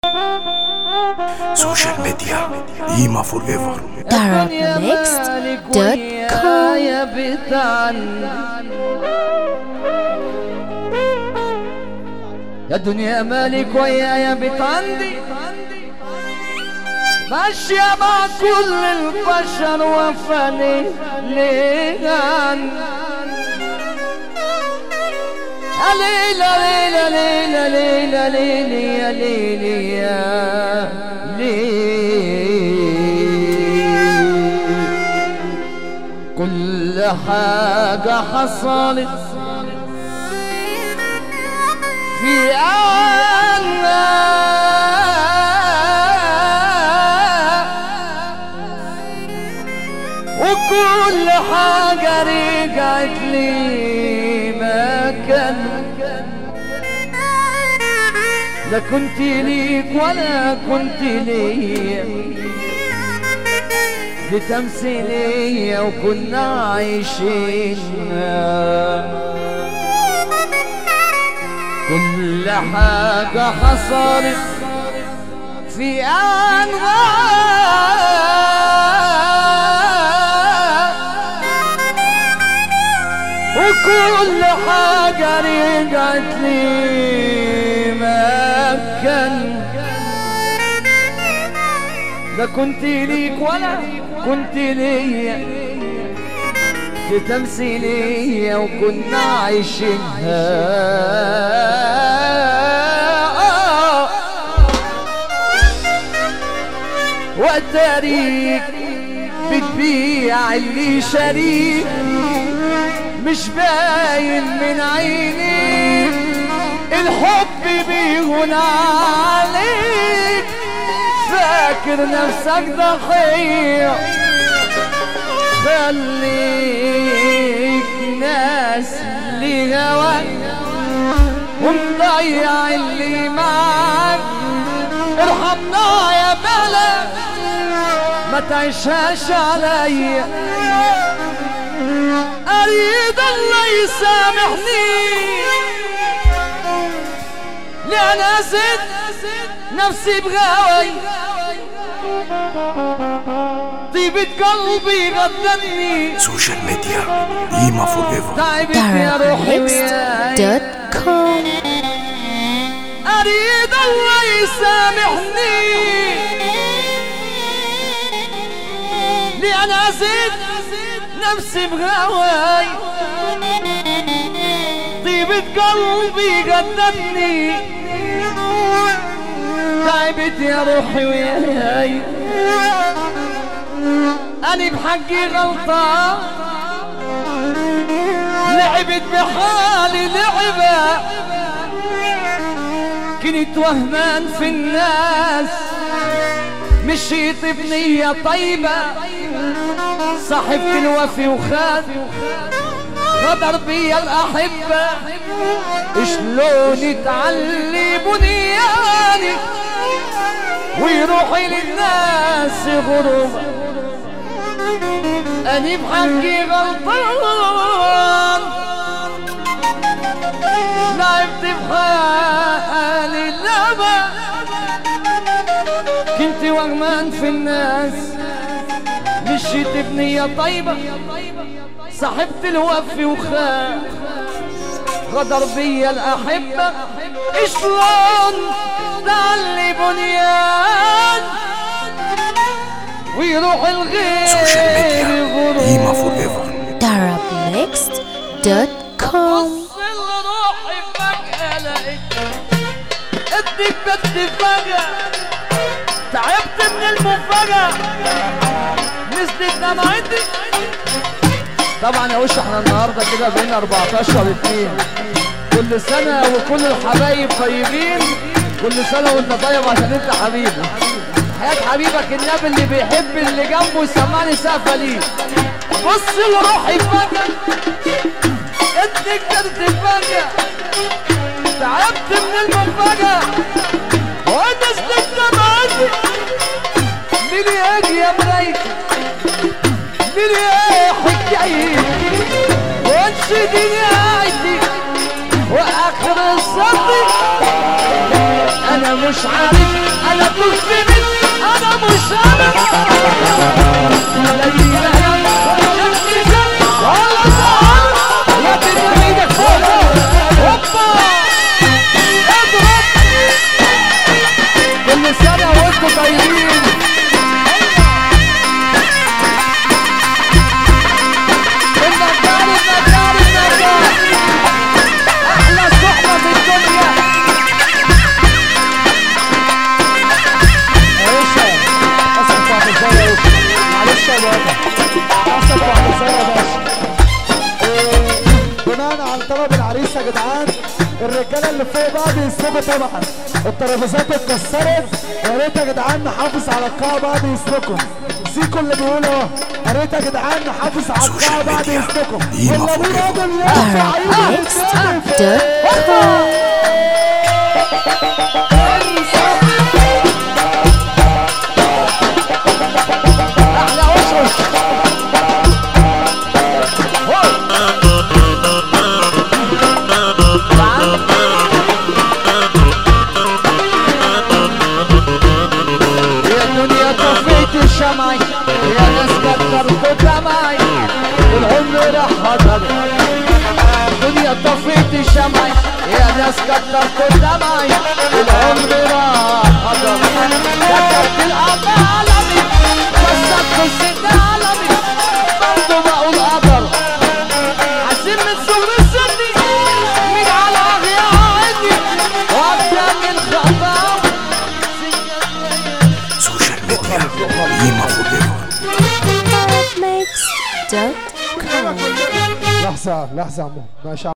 سوشيال ميديا قيمة فور ايفر Arabmixed.com يا بيت عندي يا دنيا مالك ويا يا بيت عندي ماشية مع كل البشر وفاني ليه عندي يا ليلى ليلى ليلى ليلى ليلى يا ليلى يا ليلى كل حاجة حصلت في أنا وكل حاجة رجعت لي مكان لا كنت ليك ولا كنت ليا دي تمثيلية وكنا عايشين كل حاجة حصلت في أنغام وكل حاجة رجعت لي مكان لا كنت ليك ولا كنت ليا دي تمثيلية وكنا عايشينها وتاريك بتبيع اللي شريك مش باين من عينيك الحب بيهون عليك فاكر نفسك ضحية خليك ناس لهواك ومضيع اللي معاك ارحمنا يا بلد ما تعيشهاش عليا اريد الله يسامحني لأنا زدت نفسي بغاوي طيبة قلبي غدتني سوشيال ميديا قيمة فور ايفر تعبت يا روحي وياي Arabmixed.com أريد الله يسامحني لأن أزيد نفسي بغواي طيبة قلبي قدتني تعبت يا روحي وياي أنا بحقي غلطان لعبت بحالي لعبة كنت وهمان في الناس مشيت بنية طيبة صاحبت الوفي وخان غدر بي الأحبة شلون تعلي بنياني ويروحي للناس غربة أني بحقي غلطان لعبت بحالي اللعبة كنت وغمان في الناس مشيت بنية طيبة صاحبت الوفي وخان غدر بيا الأحبة شلون تعلي بنيان ويروح سوشيال الغير ميديا قيمة غرور فور ايفر Arabmixed.com وصل روحي فجأة لقيت اديك بدي فجأة تعبت من المفاجأة نزلت دمعتي طبعا يا وش احنا النهارده كده بين 14 2 كل سنة وكل الحبايب طيبين كل سنة وانت طيب عشان انت حبيبي حياة حبيبك النبي اللي بيحب اللي جنبه يسمعني سقفة ليه بص لروحي فجأة اديك درد فجأة تعبت من المفاجأة ونزلت دمعتي مين يجي يا مرايتي مين يحكي عيني وانشد نهايتي واخر السطر انا مش عارف انا مش بنت انا مش انا لا اله الا الله شكلي زي ولا زعل يا تدري ايدك فوق هوبا اضرب كل سنه وانتم طيبين النجار النجار النجار احلى صحبه في الدنيا معلش اسف على الزاويه يا باشا معلش يا بابا اسف على الزاويه يا باشا إيه، بناء على طلب العريس يا جدعان الرجاله اللي فوق بقى بيسلكوا طبعا الترابيزات اتكسرت يا ريت يا جدعان نحافظ على القاعه بعد يسلكوا زيكو اللي بيقول اهو يا ريت يا جدعان نحافظ على القاعه بعد ميديا. يسلكوا قيمة والله فوق راجل يرفع ايده Next.com. احلى وشوش يا دنيا طفيت الشمعي يا ناس كترتوا دمعي العمر راح هدر دنيا طفيت الشمعي يا ناس كترتوا دمعي العمر راح هدر كترت الأرض عالمي وسط الست عالمي برضه بقول قدر عايزين من صغر سني مين على أغيا عندي وأبدأ من خطأ سوشيال ميديا قيمة فور ايفر Next.com. لحظه لحظه يا عمو ماشي